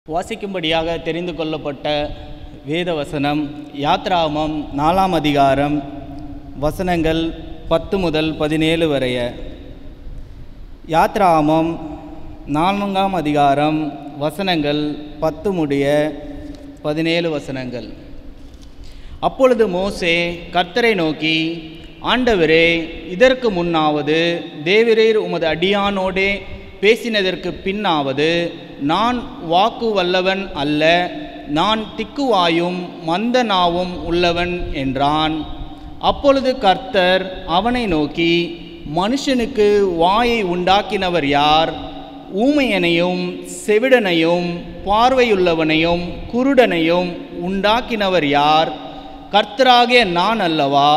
வாசிக்கும்படியாக தெரிந்து கொள்ளப்பட்ட வேத வசனம் யாத்ராமம் நாலாம் அதிகாரம் வசனங்கள் பத்து முதல் பதினேழு வரைய யாத்ராமம் நான்காம் அதிகாரம் வசனங்கள் பத்து முடிய பதினேழு வசனங்கள் அப்பொழுது மோசே கர்த்தரை நோக்கி ஆண்டவரே இதற்கு முன்னாவது தேவரீர் உமது அடியானோடே பேசினதற்கு பின்னாவது நான் வாக்கு வல்லவன் அல்ல நான் திக்குவாயும் மந்த நாவும் உள்ளவன் என்றான் அப்பொழுது கர்த்தர் அவனை நோக்கி மனுஷனுக்கு வாயை உண்டாக்கினவர் யார் ஊமையனையும் செவிடனையும் பார்வையுள்ளவனையும் குருடனையும் உண்டாக்கினவர் யார் கர்த்தராகிய நான் அல்லவா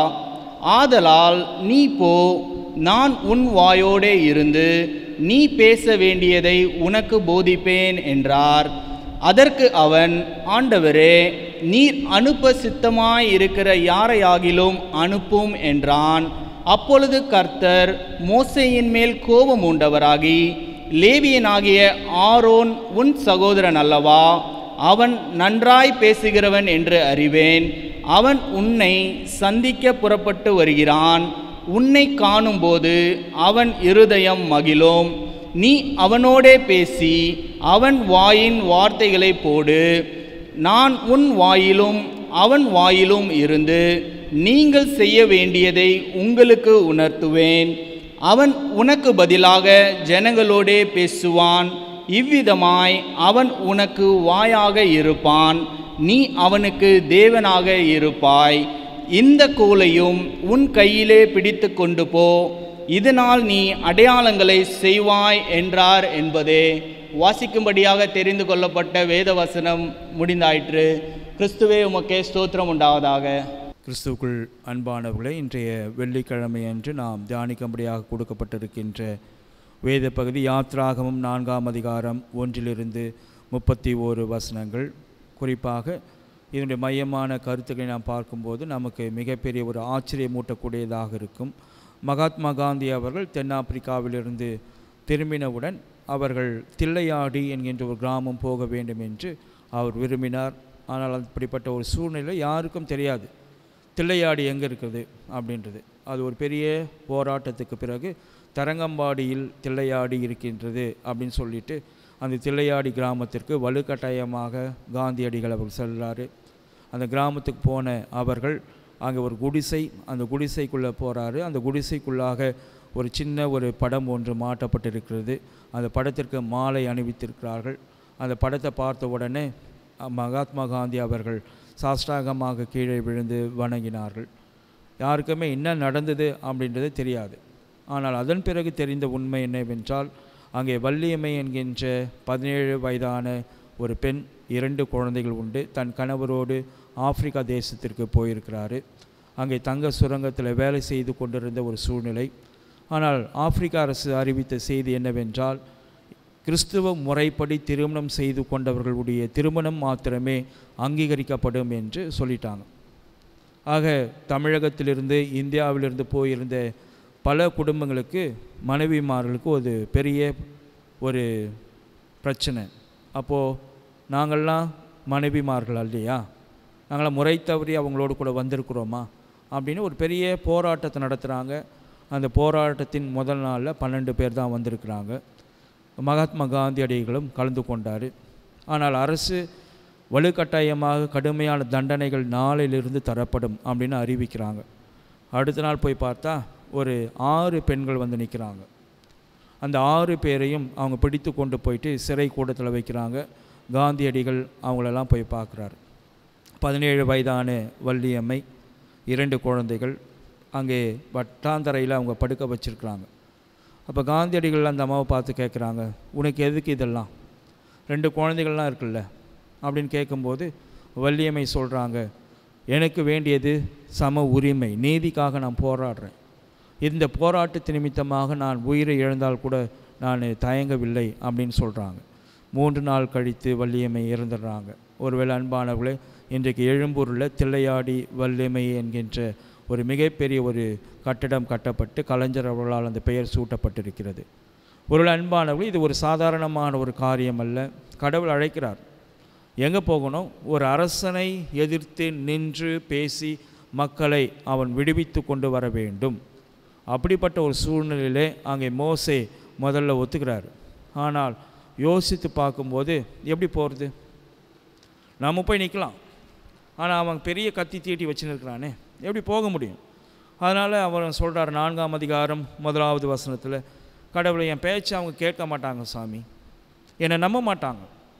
ஆதலால் நீ போ நான் உன் வாயோடே இருந்து நீ பேச வேண்டியதை உனக்கு போதிப்பேன் என்றார் அதற்கு அவன் ஆண்டவரே நீர் அனுப்ப சித்தமாயிருக்கிற யாரையாகிலும் அனுப்பும் என்றான் அப்பொழுது கர்த்தர் மோசேயின் மேல் கோபம் உண்டவராகி லேவியனாகிய ஆரோன் உன் சகோதரன் அல்லவா அவன் நன்றாய் பேசுகிறவன் என்று அறிவேன் அவன் உன்னை சந்திக்க புறப்பட்டு வருகிறான் உன்னை காணும்போது அவன் இருதயம் மகிழும் நீ அவனோடே பேசி அவன் வாயின் வார்த்தைகளை போடு நான் உன் வாயிலும் அவன் வாயிலும் இருந்து நீங்கள் செய்ய வேண்டியதை உங்களுக்கு உணர்த்துவேன் அவன் உனக்கு பதிலாக ஜனங்களோடே பேசுவான் இவ்விதமாய் அவன் உனக்கு வாயாக இருப்பான் நீ அவனுக்கு தேவனாக இருப்பாய் இந்த கோலையும் உன் கையிலே பிடித்து கொண்டு போ இதனால் நீ அடையாளங்களை செய்வாய் என்றார் என்பதே வாசிக்கும்படியாக தெரிந்து கொள்ளப்பட்ட வேத வசனம் முடிந்தாயிற்று கிறிஸ்துவே உமக்கே ஸ்தோத்திரம் உண்டாவதாக கிறிஸ்துவுக்குள் அன்பானவர்களே இன்றைய வெள்ளிக்கிழமை அன்று நாம் தியானிக்கும்படியாக கொடுக்கப்பட்டிருக்கின்ற வேத பகுதி யாத்ராகமம் நான்காம் அதிகாரம் ஒன்றிலிருந்து முப்பத்தி ஓரு வசனங்கள் குறிப்பாக இதனுடைய மையமான கருத்துக்களை நாம் பார்க்கும்போது நமக்கு மிகப்பெரிய ஒரு ஆச்சரியமூட்டக்கூடியதாக இருக்கும் மகாத்மா காந்தி அவர்கள் தென்னாப்பிரிக்காவிலிருந்து திரும்பினவுடன் அவர்கள் தில்லையாடி என்கின்ற ஒரு கிராமம் போக வேண்டும் என்று அவர் விரும்பினார் ஆனால் அப்படிப்பட்ட ஒரு சூழ்நிலை யாருக்கும் தெரியாது தில்லையாடி எங்கே இருக்குது அப்படின்றது அது ஒரு பெரிய போராட்டத்துக்கு பிறகு தரங்கம்பாடியில் தில்லையாடி இருக்கின்றது அப்படின்னு சொல்லிட்டு அந்த தில்லையாடி கிராமத்திற்கு வலுக்கட்டாயமாக காந்தியடிகள் அவர் செல்கிறாரு அந்த கிராமத்துக்கு போன அவர்கள் அங்கே ஒரு குடிசை அந்த குடிசைக்குள்ளே போகிறாரு அந்த குடிசைக்குள்ளாக ஒரு சின்ன ஒரு படம் ஒன்று மாட்டப்பட்டிருக்கிறது அந்த படத்திற்கு மாலை அணிவித்திருக்கிறார்கள் அந்த படத்தை பார்த்த உடனே மகாத்மா காந்தி அவர்கள் சாஷ்டாகமாக கீழே விழுந்து வணங்கினார்கள் யாருக்குமே என்ன நடந்தது அப்படின்றது தெரியாது ஆனால் அதன் பிறகு தெரிந்த உண்மை என்னவென்றால் அங்கே வள்ளியம்மை என்கின்ற பதினேழு வயதான ஒரு பெண் இரண்டு குழந்தைகள் உண்டு தன் கணவரோடு ஆப்பிரிக்கா தேசத்திற்கு போயிருக்கிறாரு அங்கே தங்க சுரங்கத்தில் வேலை செய்து கொண்டிருந்த ஒரு சூழ்நிலை ஆனால் ஆப்பிரிக்க அரசு அறிவித்த செய்தி என்னவென்றால் கிறிஸ்துவ முறைப்படி திருமணம் செய்து கொண்டவர்களுடைய திருமணம் மாத்திரமே அங்கீகரிக்கப்படும் என்று சொல்லிட்டாங்க ஆக தமிழகத்திலிருந்து இந்தியாவிலிருந்து போயிருந்த பல குடும்பங்களுக்கு மனைவிமார்களுக்கு ஒரு பெரிய ஒரு பிரச்சனை அப்போது நாங்கள்லாம் மனைவிமார்கள் இல்லையா நாங்களாம் முறை தவறி அவங்களோடு கூட வந்திருக்கிறோமா அப்படின்னு ஒரு பெரிய போராட்டத்தை நடத்துகிறாங்க அந்த போராட்டத்தின் முதல் நாளில் பன்னெண்டு பேர் தான் வந்திருக்கிறாங்க மகாத்மா காந்தியடிகளும் கலந்து கொண்டார் ஆனால் அரசு வலுக்கட்டாயமாக கடுமையான தண்டனைகள் நாளிலிருந்து தரப்படும் அப்படின்னு அறிவிக்கிறாங்க அடுத்த நாள் போய் பார்த்தா ஒரு ஆறு பெண்கள் வந்து நிற்கிறாங்க அந்த ஆறு பேரையும் அவங்க பிடித்து கொண்டு போயிட்டு சிறை கூடத்தில் வைக்கிறாங்க காந்தியடிகள் அவங்களெல்லாம் போய் பார்க்குறாரு பதினேழு வயதான வள்ளியம்மை இரண்டு குழந்தைகள் அங்கே வட்டாந்தரையில் அவங்க படுக்க வச்சுருக்குறாங்க அப்போ காந்தியடிகள் அந்த அம்மாவை பார்த்து கேட்குறாங்க உனக்கு எதுக்கு இதெல்லாம் ரெண்டு குழந்தைகள்லாம் இருக்குல்ல அப்படின்னு கேட்கும்போது வள்ளியம்மை சொல்கிறாங்க எனக்கு வேண்டியது சம உரிமை நீதிக்காக நான் போராடுறேன் இந்த போராட்டத்து நிமித்தமாக நான் உயிரை இழந்தால் கூட நான் தயங்கவில்லை அப்படின்னு சொல்கிறாங்க மூன்று நாள் கழித்து வள்ளியம்மை இறந்துடுறாங்க ஒருவேளை அன்பானவர்களே இன்றைக்கு எழும்பூரில் தில்லையாடி வள்ளியம்மை என்கின்ற ஒரு மிகப்பெரிய ஒரு கட்டடம் கட்டப்பட்டு கலைஞர் அவர்களால் அந்த பெயர் சூட்டப்பட்டிருக்கிறது ஒரு அன்பானவர்கள் இது ஒரு சாதாரணமான ஒரு காரியம் அல்ல கடவுள் அழைக்கிறார் எங்கே போகணும் ஒரு அரசனை எதிர்த்து நின்று பேசி மக்களை அவன் விடுவித்து கொண்டு வர வேண்டும் அப்படிப்பட்ட ஒரு சூழ்நிலையிலே அங்கே மோசே முதல்ல ஒத்துக்கிறாரு ஆனால் யோசித்து பார்க்கும்போது எப்படி போகிறது நம்ம போய் நிற்கலாம் ஆனால் அவன் பெரிய கத்தி தீட்டி வச்சுன்னு இருக்கிறானே எப்படி போக முடியும் அதனால் அவர் சொல்கிறார் நான்காம் அதிகாரம் முதலாவது வசனத்தில் கடவுளை என் பேச்சை அவங்க கேட்க மாட்டாங்க சாமி என்னை நம்ப மாட்டாங்க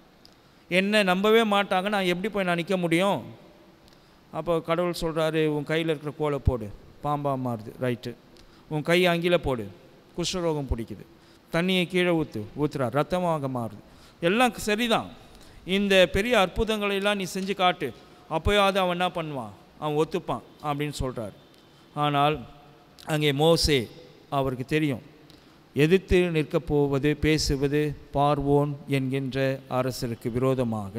என்னை நம்பவே மாட்டாங்க நான் எப்படி போய் நான் நிற்க முடியும் அப்போ கடவுள் சொல்கிறாரு உன் கையில் இருக்கிற கோலை போடு பாம்பா மாறுது ரைட்டு உன் கை அங்கில போடு குஷ்டரோகம் பிடிக்குது தண்ணியை கீழே ஊற்று ஊற்றுறா ரத்தமாக மாறுது எல்லாம் சரிதான் இந்த பெரிய அற்புதங்களை எல்லாம் நீ செஞ்சு காட்டு அப்போயாவது அவன் என்ன பண்ணுவான் அவன் ஒத்துப்பான் அப்படின்னு சொல்கிறார் ஆனால் அங்கே மோசே அவருக்கு தெரியும் எதிர்த்து நிற்கப் போவது பேசுவது பார்வோன் என்கின்ற அரசருக்கு விரோதமாக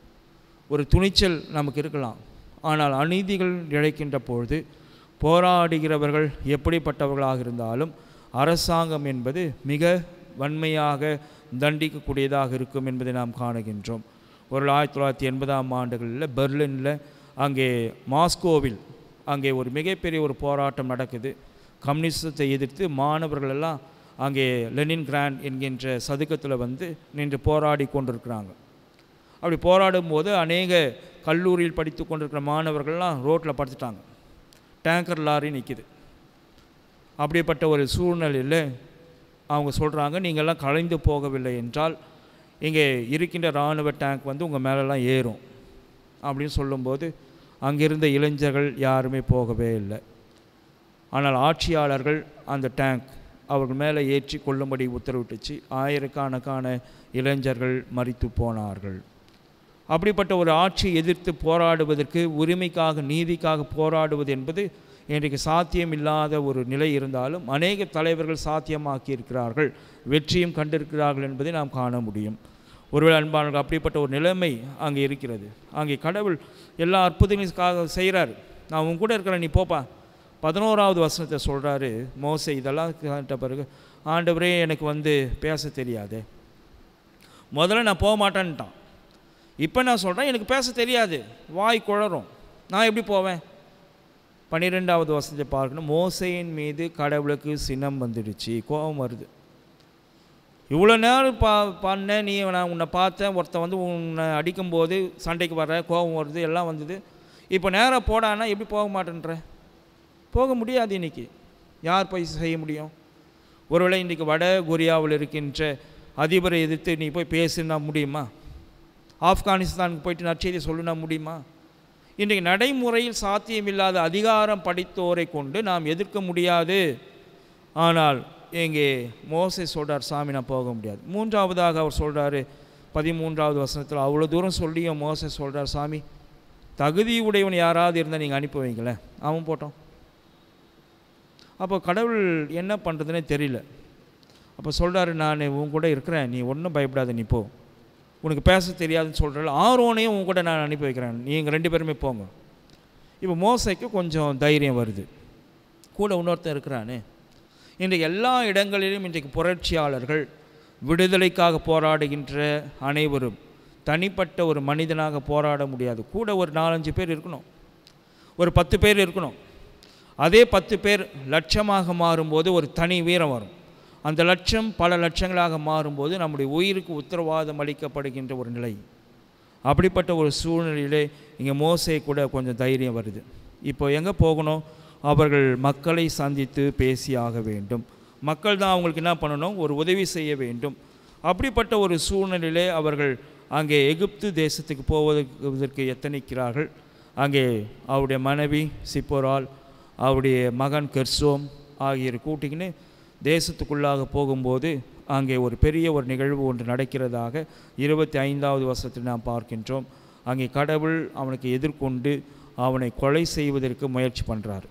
ஒரு துணிச்சல் நமக்கு இருக்கலாம் ஆனால் அநீதிகள் இழைக்கின்ற பொழுது போராடுகிறவர்கள் எப்படிப்பட்டவர்களாக இருந்தாலும் அரசாங்கம் என்பது மிக வன்மையாக தண்டிக்கக்கூடியதாக இருக்கும் என்பதை நாம் காணுகின்றோம் ஒரு ஆயிரத்தி தொள்ளாயிரத்தி எண்பதாம் ஆண்டுகளில் பெர்லினில் அங்கே மாஸ்கோவில் அங்கே ஒரு மிகப்பெரிய ஒரு போராட்டம் நடக்குது கம்யூனிசத்தை எதிர்த்து மாணவர்கள் எல்லாம் அங்கே லெனின் கிராண்ட் என்கின்ற சதுக்கத்தில் வந்து நின்று போராடி கொண்டிருக்கிறாங்க அப்படி போராடும் போது அநேக கல்லூரியில் படித்து கொண்டிருக்கிற மாணவர்கள்லாம் ரோட்டில் படுத்துட்டாங்க டேங்கர் லாரி நிற்கிது அப்படிப்பட்ட ஒரு சூழ்நிலையில் அவங்க சொல்கிறாங்க நீங்கள்லாம் கலைந்து போகவில்லை என்றால் இங்கே இருக்கின்ற இராணுவ டேங்க் வந்து உங்கள் மேலெல்லாம் ஏறும் அப்படின்னு சொல்லும்போது அங்கிருந்த இளைஞர்கள் யாருமே போகவே இல்லை ஆனால் ஆட்சியாளர்கள் அந்த டேங்க் அவர்கள் மேலே ஏற்றி கொள்ளும்படி உத்தரவிட்டுச்சு ஆயிரக்கணக்கான இளைஞர்கள் மறித்து போனார்கள் அப்படிப்பட்ட ஒரு ஆட்சியை எதிர்த்து போராடுவதற்கு உரிமைக்காக நீதிக்காக போராடுவது என்பது இன்றைக்கு சாத்தியமில்லாத ஒரு நிலை இருந்தாலும் அநேக தலைவர்கள் சாத்தியமாக்கி இருக்கிறார்கள் வெற்றியும் கண்டிருக்கிறார்கள் என்பதை நாம் காண முடியும் ஒருவேளை அன்பானவர்கள் அப்படிப்பட்ட ஒரு நிலைமை அங்கே இருக்கிறது அங்கே கடவுள் எல்லா அற்புதங்களுக்காக செய்கிறார் நான் உன் கூட இருக்கிறேன் நீ போப்பா பதினோராவது வசனத்தை சொல்கிறாரு மோசை இதெல்லாம் கேட்ட பிறகு ஆண்டவரே எனக்கு வந்து பேச தெரியாது முதல்ல நான் போக மாட்டேன்ட்டான் இப்போ நான் சொல்கிறேன் எனக்கு பேச தெரியாது வாய் குழறும் நான் எப்படி போவேன் பன்னிரெண்டாவது வசனத்தை பார்க்கணும் மோசையின் மீது கடவுளுக்கு சினம் வந்துடுச்சு கோபம் வருது இவ்வளோ நேரம் பா பண்ண நீ நான் உன்னை பார்த்தேன் ஒருத்தன் வந்து உன்னை அடிக்கும்போது சண்டைக்கு வர கோபம் வருது எல்லாம் வந்தது இப்போ நேராக போடான்னா எப்படி போக மாட்டேன்ற போக முடியாது இன்னைக்கு யார் போய் செய்ய முடியும் ஒருவேளை இன்றைக்கி வட கொரியாவில் இருக்கின்ற அதிபரை எதிர்த்து நீ போய் பேசுனா முடியுமா ஆப்கானிஸ்தானுக்கு போயிட்டு நற்செய்தி சொல்லுனா முடியுமா இன்றைக்கு நடைமுறையில் சாத்தியமில்லாத அதிகாரம் படித்தோரை கொண்டு நாம் எதிர்க்க முடியாது ஆனால் இங்கே மோசை சொல்கிறார் சாமி நான் போக முடியாது மூன்றாவதாக அவர் சொல்கிறாரு பதிமூன்றாவது வசனத்தில் அவ்வளோ தூரம் சொல்லியும் மோசை சொல்கிறார் சாமி தகுதி உடையவன் யாராவது இருந்தால் நீங்கள் அனுப்பி வைங்களேன் அவன் போட்டோம் அப்போ கடவுள் என்ன பண்ணுறதுனே தெரியல அப்போ சொல்கிறாரு நான் உன் கூட இருக்கிறேன் நீ ஒன்றும் பயப்படாத நீ போ உனக்கு பேச தெரியாதுன்னு சொல்கிறல ஆரோனையும் உன் கூட நான் அனுப்பி வைக்கிறேன் நீங்கள் ரெண்டு பேருமே போங்க இப்போ மோசைக்கு கொஞ்சம் தைரியம் வருது கூட இன்னொருத்தன் இருக்கிறானே இன்றைக்கு எல்லா இடங்களிலும் இன்றைக்கு புரட்சியாளர்கள் விடுதலைக்காக போராடுகின்ற அனைவரும் தனிப்பட்ட ஒரு மனிதனாக போராட முடியாது கூட ஒரு நாலஞ்சு பேர் இருக்கணும் ஒரு பத்து பேர் இருக்கணும் அதே பத்து பேர் லட்சமாக மாறும்போது ஒரு தனி வீரம் வரும் அந்த லட்சம் பல லட்சங்களாக மாறும்போது நம்முடைய உயிருக்கு உத்தரவாதம் அளிக்கப்படுகின்ற ஒரு நிலை அப்படிப்பட்ட ஒரு சூழ்நிலையிலே இங்கே மோசே கூட கொஞ்சம் தைரியம் வருது இப்போ எங்கே போகணும் அவர்கள் மக்களை சந்தித்து பேசி ஆக வேண்டும் மக்கள் தான் அவங்களுக்கு என்ன பண்ணணும் ஒரு உதவி செய்ய வேண்டும் அப்படிப்பட்ட ஒரு சூழ்நிலையிலே அவர்கள் அங்கே எகிப்து தேசத்துக்கு போவதற்கு எத்தனைக்கிறார்கள் அங்கே அவருடைய மனைவி சிப்போரால் அவருடைய மகன் கெர்சோம் ஆகியோரை கூட்டிக்கின்னு தேசத்துக்குள்ளாக போகும்போது அங்கே ஒரு பெரிய ஒரு நிகழ்வு ஒன்று நடக்கிறதாக இருபத்தி ஐந்தாவது வருஷத்தில் நாம் பார்க்கின்றோம் அங்கே கடவுள் அவனுக்கு எதிர்கொண்டு அவனை கொலை செய்வதற்கு முயற்சி பண்ணுறார்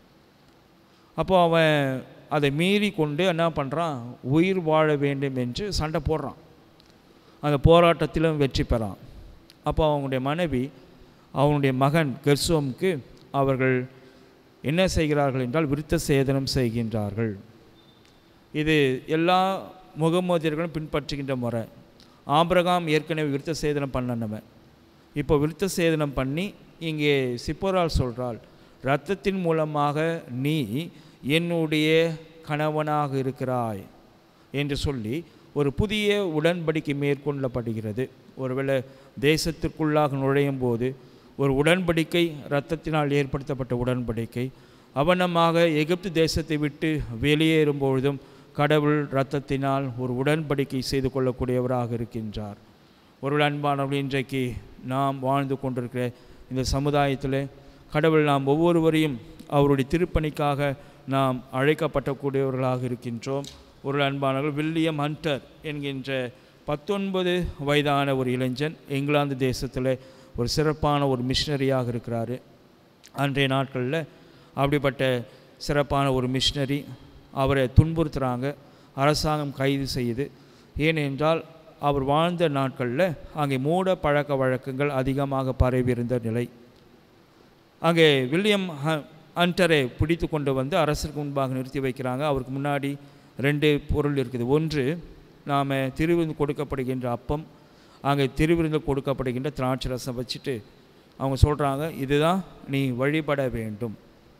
அப்போ அவன் அதை மீறி கொண்டு என்ன பண்ணுறான் உயிர் வாழ வேண்டும் என்று சண்டை போடுறான் அந்த போராட்டத்திலும் வெற்றி பெறான் அப்போ அவனுடைய மனைவி அவனுடைய மகன் கெர்சோமுக்கு அவர்கள் என்ன செய்கிறார்கள் என்றால் விருத்த சேதனம் செய்கின்றார்கள் இது எல்லா முகமதியர்களும் பின்பற்றுகின்ற முறை ஆபிரகாம் ஏற்கனவே விருத்த சேதனம் பண்ணனவன் இப்போ விருத்த சேதனம் பண்ணி இங்கே சிப்போரால் சொல்கிறாள் இரத்தத்தின் மூலமாக நீ என்னுடைய கணவனாக இருக்கிறாய் என்று சொல்லி ஒரு புதிய உடன்படிக்கை மேற்கொள்ளப்படுகிறது ஒருவேளை தேசத்திற்குள்ளாக நுழையும் போது ஒரு உடன்படிக்கை இரத்தத்தினால் ஏற்படுத்தப்பட்ட உடன்படிக்கை அவனமாக எகிப்து தேசத்தை விட்டு வெளியேறும் பொழுதும் கடவுள் இரத்தத்தினால் ஒரு உடன்படிக்கை செய்து கொள்ளக்கூடியவராக இருக்கின்றார் ஒரு அன்பானவர்கள் இன்றைக்கு நாம் வாழ்ந்து கொண்டிருக்கிற இந்த சமுதாயத்தில் கடவுள் நாம் ஒவ்வொருவரையும் அவருடைய திருப்பணிக்காக நாம் அழைக்கப்பட்டக்கூடியவர்களாக இருக்கின்றோம் ஒரு அன்பானவர்கள் வில்லியம் ஹண்டர் என்கின்ற பத்தொன்பது வயதான ஒரு இளைஞன் இங்கிலாந்து தேசத்தில் ஒரு சிறப்பான ஒரு மிஷினரியாக இருக்கிறாரு அன்றைய நாட்களில் அப்படிப்பட்ட சிறப்பான ஒரு மிஷினரி அவரை துன்புறுத்துகிறாங்க அரசாங்கம் கைது செய்யுது ஏனென்றால் அவர் வாழ்ந்த நாட்களில் அங்கே மூட பழக்க வழக்கங்கள் அதிகமாக பரவியிருந்த நிலை அங்கே வில்லியம் ஹ ஹண்டரை பிடித்து கொண்டு வந்து அரசருக்கு முன்பாக நிறுத்தி வைக்கிறாங்க அவருக்கு முன்னாடி ரெண்டு பொருள் இருக்குது ஒன்று நாம் திருவிருந்து கொடுக்கப்படுகின்ற அப்பம் அங்கே திருவிருந்து கொடுக்கப்படுகின்ற திராட்சை ரசம் வச்சுட்டு அவங்க சொல்கிறாங்க இதுதான் நீ வழிபட வேண்டும்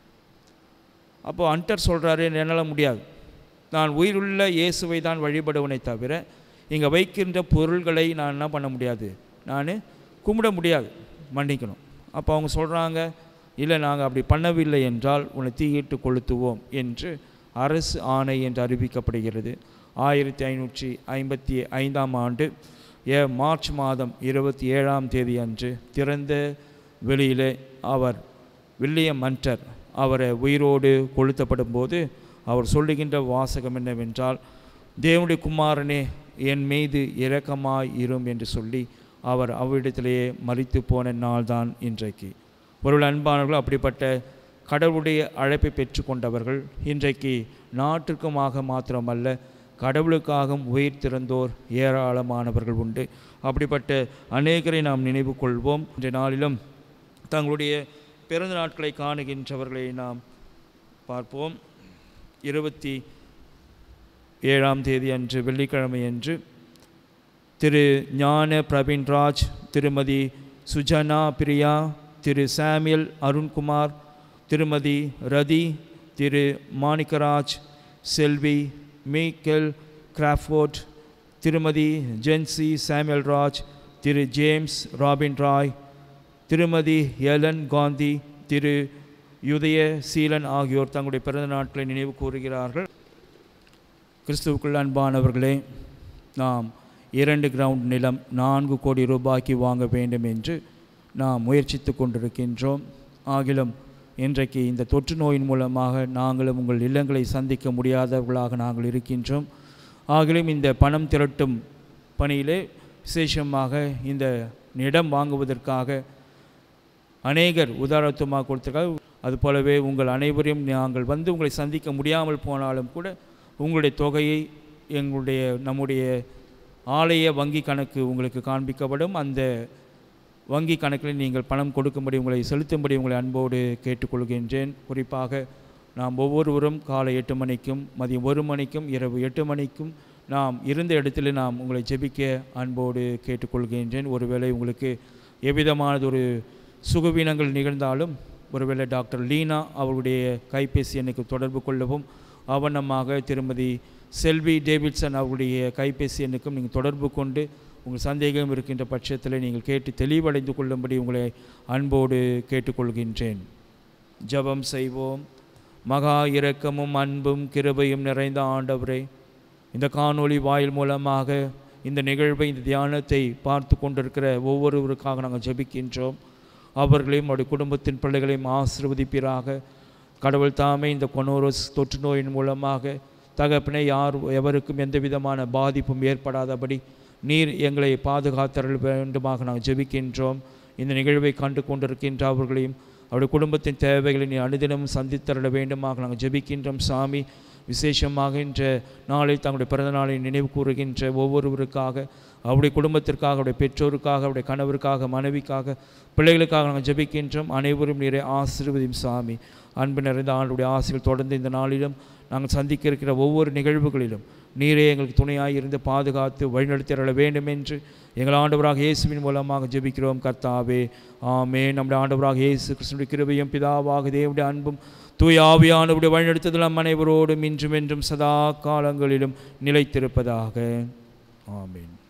அப்போது அண்டர் சொல்கிறாரு என்னால் முடியாது நான் உயிருள்ள இயேசுவை தான் வழிபடுவனை தவிர இங்கே வைக்கின்ற பொருள்களை நான் என்ன பண்ண முடியாது நான் கும்பிட முடியாது மன்னிக்கணும் அப்போ அவங்க சொல்கிறாங்க இல்லை நாங்கள் அப்படி பண்ணவில்லை என்றால் உன்னை தீயிட்டு கொளுத்துவோம் என்று அரசு ஆணை என்று அறிவிக்கப்படுகிறது ஆயிரத்தி ஐநூற்றி ஐம்பத்தி ஐந்தாம் ஆண்டு ஏ மார்ச் மாதம் இருபத்தி ஏழாம் தேதி அன்று திறந்த வெளியிலே அவர் வில்லியம் மன்டர் அவரை உயிரோடு கொளுத்தப்படும் போது அவர் சொல்லுகின்ற வாசகம் என்னவென்றால் தேவனுடைய குமாரனே என் மீது இரக்கமாய் இரும் என்று சொல்லி அவர் அவ்விடத்திலேயே மறித்து போன நாள்தான் இன்றைக்கு ஒரு அன்பானவர்கள் அப்படிப்பட்ட கடவுளுடைய அழைப்பை பெற்றுக்கொண்டவர்கள் இன்றைக்கு நாட்டிற்குமாக மாத்திரமல்ல கடவுளுக்காகவும் உயிர் திறந்தோர் ஏராளமானவர்கள் உண்டு அப்படிப்பட்ட அநேகரை நாம் நினைவு கொள்வோம் இன்றைய நாளிலும் தங்களுடைய பிறந்த நாட்களை காணுகின்றவர்களை நாம் பார்ப்போம் இருபத்தி ஏழாம் தேதி அன்று வெள்ளிக்கிழமை அன்று திரு ஞான பிரவீன்ராஜ் திருமதி சுஜனா பிரியா திரு சாமியல் அருண்குமார் திருமதி ரதி திரு மாணிக்கராஜ் செல்வி மீக்கல் கிராஃபோர்ட் திருமதி ஜென்சி சாமுவேல் ராஜ் திரு ஜேம்ஸ் ராபின் ராய் திருமதி எலன் காந்தி திரு யுதய சீலன் ஆகியோர் தங்களுடைய பிறந்த நாட்களை நினைவு கூறுகிறார்கள் கிறிஸ்துவுக்குள் அன்பானவர்களே நாம் இரண்டு கிரவுண்ட் நிலம் நான்கு கோடி ரூபாய்க்கு வாங்க வேண்டும் என்று நாம் முயற்சித்து கொண்டிருக்கின்றோம் ஆகிலும் இன்றைக்கு இந்த தொற்று நோயின் மூலமாக நாங்களும் உங்கள் இல்லங்களை சந்திக்க முடியாதவர்களாக நாங்கள் இருக்கின்றோம் ஆகிலும் இந்த பணம் திரட்டும் பணியிலே விசேஷமாக இந்த இடம் வாங்குவதற்காக அநேகர் உதாரணத்துவமாக கொடுத்திருக்காங்க அதுபோலவே உங்கள் அனைவரையும் நாங்கள் வந்து உங்களை சந்திக்க முடியாமல் போனாலும் கூட உங்களுடைய தொகையை எங்களுடைய நம்முடைய ஆலய வங்கி கணக்கு உங்களுக்கு காண்பிக்கப்படும் அந்த வங்கி கணக்கில் நீங்கள் பணம் கொடுக்கும்படி உங்களை செலுத்தும்படி உங்களை அன்போடு கேட்டுக்கொள்கின்றேன் குறிப்பாக நாம் ஒவ்வொருவரும் காலை எட்டு மணிக்கும் மதியம் ஒரு மணிக்கும் இரவு எட்டு மணிக்கும் நாம் இருந்த இடத்துல நாம் உங்களை ஜெபிக்க அன்போடு கேட்டுக்கொள்கின்றேன் ஒருவேளை உங்களுக்கு எவ்விதமானது ஒரு சுகவீனங்கள் நிகழ்ந்தாலும் ஒருவேளை டாக்டர் லீனா அவருடைய கைபேசி எண்ணுக்கு தொடர்பு கொள்ளவும் அவனமாக திருமதி செல்வி டேவிட்சன் அவருடைய கைபேசி எண்ணுக்கும் நீங்கள் தொடர்பு கொண்டு உங்கள் சந்தேகம் இருக்கின்ற பட்சத்தில் நீங்கள் கேட்டு தெளிவடைந்து கொள்ளும்படி உங்களை அன்போடு கேட்டுக்கொள்கின்றேன் ஜெபம் செய்வோம் மகா இரக்கமும் அன்பும் கிருபையும் நிறைந்த ஆண்டவரே இந்த காணொளி வாயில் மூலமாக இந்த நிகழ்வை இந்த தியானத்தை பார்த்து கொண்டிருக்கிற ஒவ்வொருவருக்காக நாங்கள் ஜெபிக்கின்றோம் அவர்களையும் அவருடைய குடும்பத்தின் பிள்ளைகளையும் ஆசிர்வதிப்பீராக கடவுள் தாமே இந்த கொனோரோஸ் தொற்று நோயின் மூலமாக தகப்பனை யார் எவருக்கும் எந்த விதமான பாதிப்பும் ஏற்படாதபடி நீர் எங்களை பாதுகாத்தரல் வேண்டுமாக நாங்கள் ஜெபிக்கின்றோம் இந்த நிகழ்வை கண்டு கொண்டிருக்கின்ற அவர்களையும் அவருடைய குடும்பத்தின் தேவைகளை நீ அனுதினமும் சந்தித்தரல வேண்டுமாக நாங்கள் ஜெபிக்கின்றோம் சாமி விசேஷமாக இன்ற நாளில் தங்களுடைய பிறந்த நாளை நினைவு கூறுகின்ற ஒவ்வொருவருக்காக அவருடைய குடும்பத்திற்காக அவருடைய பெற்றோருக்காக அவருடைய கணவருக்காக மனைவிக்காக பிள்ளைகளுக்காக நாங்கள் ஜெபிக்கின்றோம் அனைவரும் நீரை ஆசீர்வதியும் சாமி அன்பு நிறைந்த ஆண்டுடைய ஆசைகள் தொடர்ந்து இந்த நாளிலும் நாங்கள் சந்திக்க இருக்கிற ஒவ்வொரு நிகழ்வுகளிலும் நீரே எங்களுக்கு துணையாக இருந்து பாதுகாத்து வழிநடத்திட வேண்டும் என்று எங்கள் ஆண்டவராக இயேசுவின் மூலமாக ஜெபிக்கிறோம் கர்த்தாவே ஆமே நம்முடைய ஆண்டவராக இயேசு கிறிஸ்துடைய கிருபையும் பிதாவாக தேவனுடைய அன்பும் தூய ஆவியானவருடைய வழிநடத்துதல் நம் அனைவரோடும் இன்றும் என்றும் சதா காலங்களிலும் நிலைத்திருப்பதாக ஆமென்